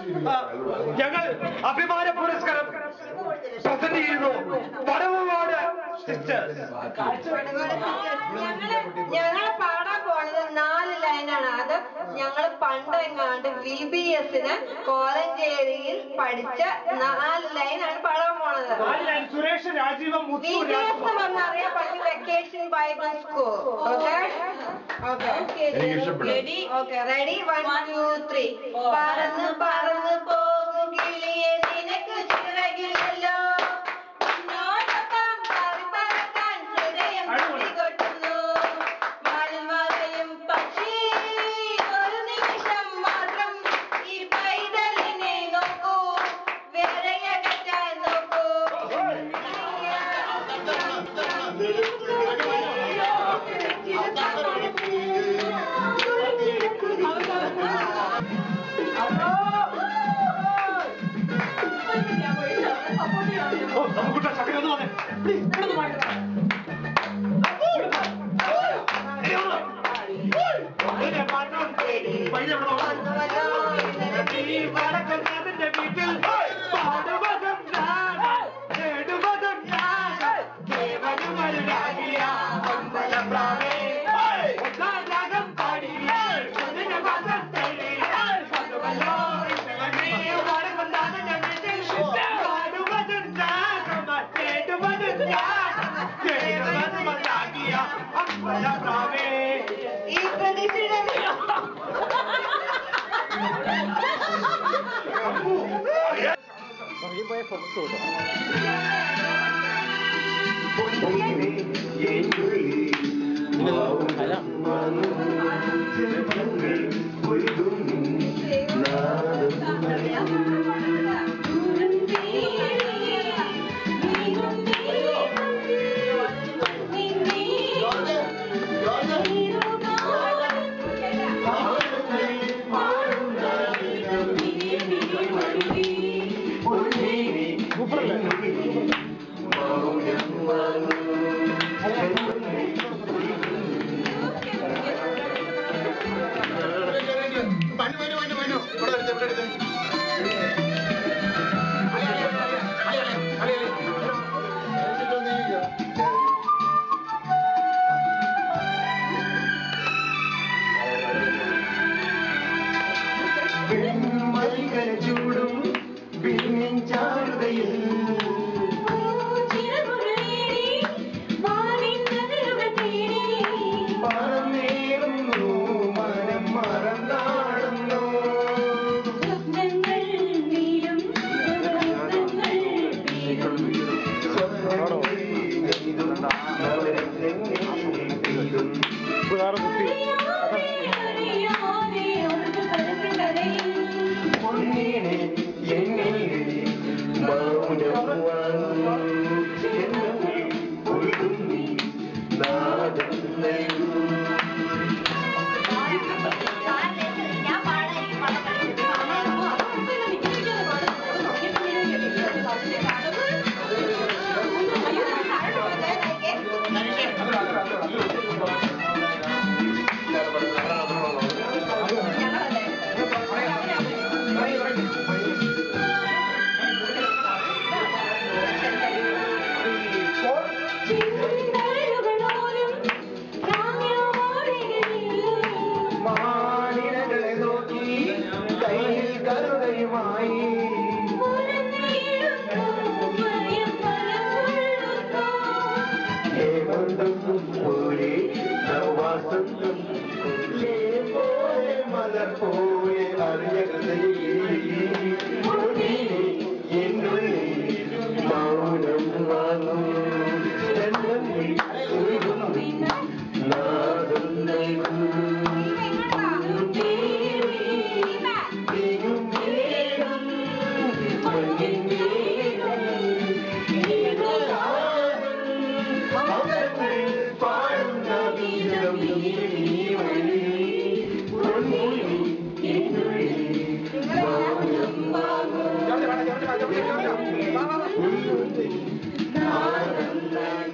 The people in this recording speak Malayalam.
ആ, ഞങ്ങൾ അഭിമാന പുരസ്കാരം പ്രസന്റ് ചെയ്യുന്നു പടവുകോട് സിസ്റ്റേഴ്സ് ഞങ്ങള് പാടാൻ പോണത് നാല് ലൈനാണ് അത് ഞങ്ങൾ പണ്ട് എങ്ങാണ്ട് വി ബി എസിന് കോലഞ്ചേരിയിൽ പഠിച്ച നാല് ലൈനാണ് പാടാൻ പോണത് Suresh Rajeevam V Muthu B S എന്ന് പറഞ്ഞാൽ അറിയപ്പെടുന്ന വെക്കേഷൻ ബൈബിൾ സ്കൂൾ ഓക്കെ എനിക്ക് ഇഷ്ടപ്പെട്ടു. Ready okay ready one two three പറന്ന് പറന്ന് പോകും കിളിയെ നിനക്ക് ചിറകില്ലല്ലോ നിന്നോടൊപ്പം പാറി പറക്കാൻ ഹൃദയം കൊട്ടുന്നു മലമറയും പക്ഷി ഒരു നിമിഷം മാത്രം ഈ പൈതലിനെ നോക്കൂ വിറയകറ്റാൻ നോക്കൂ നമുക്കുട്ട ചക്കര ഒന്ന് വന്നേ ഈ പ്രതീക്ഷയുടെ ചൂടും പിന്നിൻ ചാരുതയിൽ പറന്നേറുന്നു മനം മറന്നാടുന്നു പൊന്നീനെ എങ്ങനെ മൗനം വന്നു എന്നെ ഒഴുകുന്നി നാദം നൽകും മാനിനകളെ നോക്കി കയ്യിൽ കരുതയുമായി ഹേമന്തം പോലെ നവാസന്തം പോലെ മലർ പോലെ അറിയകതയെ എന്നുള്ളിൽ മൗനം വാങ്ങും ജന്മങ്ങളിൽ ഒഴുകുന്നു നാദം നൽകും ും